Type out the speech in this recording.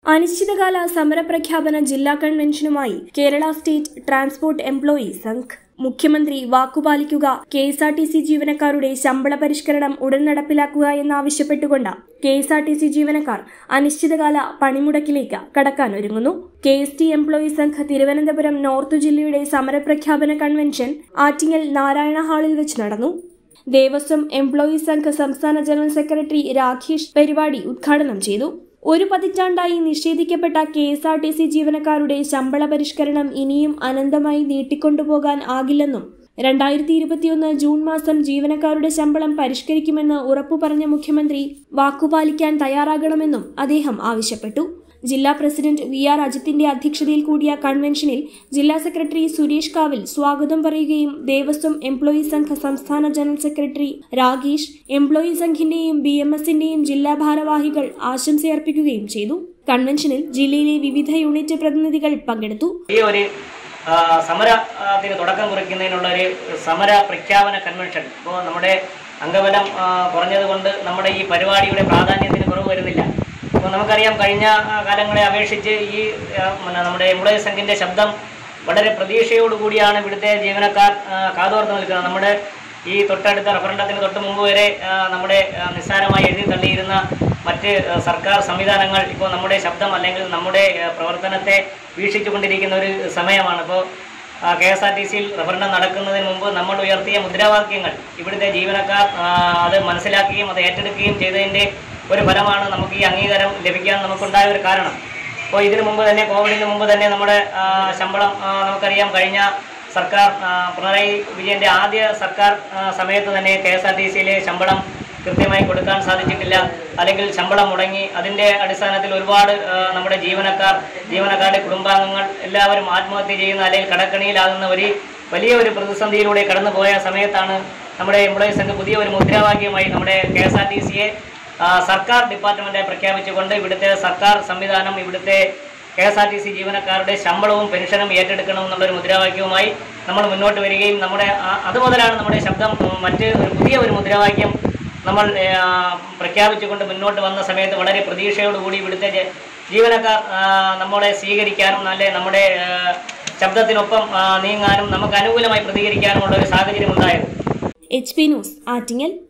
അനിശ്ചിതകാല സമരപ്രഖ്യാപന ജില്ലാ കൺവെൻഷനുമായി Kerala state transport employee Sangh മുഖ്യമന്ത്രി വാക്കുപാലിക്കുക K S R T C ജീവനക്കാരുടെ ശമ്പള പരിഷ്കരണം ഉടൻ നടപ്പിലാക്കുക എന്നാവശ്യപ്പെട്ടുകൊണ്ട് K S R T C ജീവനക്കാർ അനിശ്ചിതകാല പണിമുടക്കിലേക്ക് കടക്കാനൊരുങ്ങുന്നു K S T employee Sangh Thiruvananthapuram north ജില്ലയുടെ സമരപ്രഖ്യാപന കൺവെൻഷൻ ആറ്റിങ്ങൽ നാരായണ ഹാളിൽ വെച്ച് നടന്നു ദേവസ്വം എംപ്ലോയി സംഘ് സംസ്ഥാന ജനറൽ സെക്രട്ടറി രാഖേഷ് പരിപാടി ഉദ്ഘാടനം ചെയ്തു ഒരു പതിറ്റാണ്ടായി നിഷേധിക്കപ്പെട്ട K S R T C ജീവനക്കാരുടെ ശമ്പള പരിഷ്കരണം ഇനിയും അനന്തമായി നീട്ടിക്കൊണ്ടുപോകാൻ ആകില്ലെന്നും രണ്ടായിരത്തി ഇരുപത്തിയൊന്ന് ജൂൺ മാസം ജീവനക്കാരുടെ ശമ്പളം പരിഷ്കരിക്കുമെന്ന് ഉറപ്പു പറഞ്ഞ മുഖ്യമന്ത്രി വാക്കുപാലിക്കാൻ തയ്യാറാകണമെന്നും അദ്ദേഹം ആവശ്യപ്പെട്ടു ജില്ലാ പ്രസിഡന്റ് വി ആർ അജിത്തിന്റെ അധ്യക്ഷതയിൽ കൂടിയ കൺവെൻഷനിൽ ജില്ലാ സെക്രട്ടറി സുരേഷ് കാവിൽ സ്വാഗതം പറയുകയും ദേവസ്വം എംപ്ലോയി സംഘ സംസ്ഥാന ജനറൽ സെക്രട്ടറി രാഗേഷ് എംപ്ലോയി സംഘിന്റെയും ബി എം എസിന്റെയും ജില്ലാ ഭാരവാഹികൾ ആശംസയർപ്പിക്കുകയും ചെയ്തു കൺവെൻഷനിൽ ജില്ലയിലെ വിവിധ യൂണിറ്റ് പ്രതിനിധികൾ പങ്കെടുത്തു ഈ ഒരു ആ, സമരത്തിന് തുടക്കം കുറിക്കുന്നതിനുള്ള ഒരു സമര പ്രഖ്യാപന കൺവെൻഷൻ ഇപ്പോൾ നമ്മുടെ അംഗബലം ആ, കുറഞ്ഞതുകൊണ്ട് നമ്മുടെ ഈ പരിപാടിയുടെ പ്രാധാന്യത്തിന് കുറവ് വരുന്നില്ല ഇപ്പോൾ നമുക്കറിയാം കഴിഞ്ഞ ആ, കാലങ്ങളെ അപേക്ഷിച്ച് ഈ ആ, പിന്നെ നമ്മുടെ എംപ്ലോയീസ് സംഘിൻ്റെ ശബ്ദം വളരെ പ്രതീക്ഷയോടുകൂടിയാണ് ഇവിടുത്തെ ജീവനക്കാർ ആ, കാതോർത്ത് നിൽക്കുന്നത് നമ്മുടെ ഈ തൊട്ടടുത്ത റഫറണ്ടത്തിന് തൊട്ട് മുമ്പ് വരെ ആ, നമ്മുടെ ആ, നിസ്സാരമായി എഴുതി തള്ളിയിരുന്ന മറ്റ് ആ, സർക്കാർ സംവിധാനങ്ങൾ ഇപ്പോൾ നമ്മുടെ ശബ്ദം അല്ലെങ്കിൽ നമ്മുടെ ആ, പ്രവർത്തനത്തെ വീക്ഷിച്ചുകൊണ്ടിരിക്കുന്ന ഒരു സമയമാണ് ഇപ്പോൾ കെ എസ് ആർ ടി സിയിൽ റഫറണ്ടം നടക്കുന്നതിന് മുമ്പ് നമ്മൾ ഉയർത്തിയ മുദ്രാവാക്യങ്ങൾ ഇവിടുത്തെ ജീവനക്കാർ ആ, അത് മനസ്സിലാക്കുകയും അത് ഏറ്റെടുക്കുകയും ചെയ്തതിൻ്റെ ഒരു ഫലമാണ് നമുക്ക് ഈ അംഗീകാരം ലഭിക്കാൻ നമുക്കുണ്ടായ ഒരു കാരണം അപ്പോൾ ഇതിനു മുമ്പ് തന്നെ കോവിഡിന് മുമ്പ് തന്നെ നമ്മുടെ ആ, ശമ്പളം ആ, നമുക്കറിയാം കഴിഞ്ഞ സർക്കാർ ആ, പിണറായി വിജയന്റെ ആദ്യ സർക്കാർ ആ, സമയത്ത് തന്നെ കെ എസ് ആർ ടി സിയിലെ ശമ്പളം കൃത്യമായി കൊടുക്കാൻ സാധിച്ചിട്ടില്ല അല്ലെങ്കിൽ ശമ്പളം മുടങ്ങി അതിൻ്റെ അടിസ്ഥാനത്തിൽ ഒരുപാട് ആ, നമ്മുടെ ജീവനക്കാർ ജീവനക്കാരുടെ കുടുംബാംഗങ്ങൾ എല്ലാവരും ആത്മഹത്യ ചെയ്യുന്ന അല്ലെങ്കിൽ കടക്കണിയിലാകുന്ന ഒരു വലിയ ഒരു പ്രതിസന്ധിയിലൂടെ കടന്നുപോയ സമയത്താണ് നമ്മുടെ എംപ്ലോയീസ് സംഘ് പുതിയ ഒരു മുദ്രാവാക്യമായി നമ്മുടെ കെ എസ് ആർ ടി സിയെ സർക്കാർ ഡിപ്പാർട്ട്മെന്റായി പ്രഖ്യാപിച്ചുകൊണ്ട് ഇവിടുത്തെ സർക്കാർ സംവിധാനം ഇവിടുത്തെ K S R T C ജീവനക്കാരുടെ ശമ്പളവും പെൻഷനും ഏറ്റെടുക്കണമെന്നുള്ളൊരു മുദ്രാവാക്യവുമായി നമ്മൾ മുന്നോട്ട് വരികയും നമ്മുടെ ആ- അതുമുതലാണ് നമ്മുടെ ശബ്ദം ഉം, മറ്റ് ഒരു പുതിയ ഒരു മുദ്രാവാക്യം നമ്മൾ ആ, പ്രഖ്യാപിച്ചുകൊണ്ട് മുന്നോട്ട് വന്ന സമയത്ത് വളരെ പ്രതീക്ഷയോടുകൂടി ഇവിടുത്തെ ജ- ജീവനക്കാർ ആ, നമ്മളെ സ്വീകരിക്കാനും നല്ല നമ്മുടെ ആ, ശബ്ദത്തിനൊപ്പം ആ, നീങ്ങാനും നമുക്ക് അനുകൂലമായി പ്രതികരിക്കാനുമുള്ള ഒരു സാഹചര്യം ഉണ്ടായത് എച്ച് പി ന്യൂസ് ആറ്റിങ്ങൽ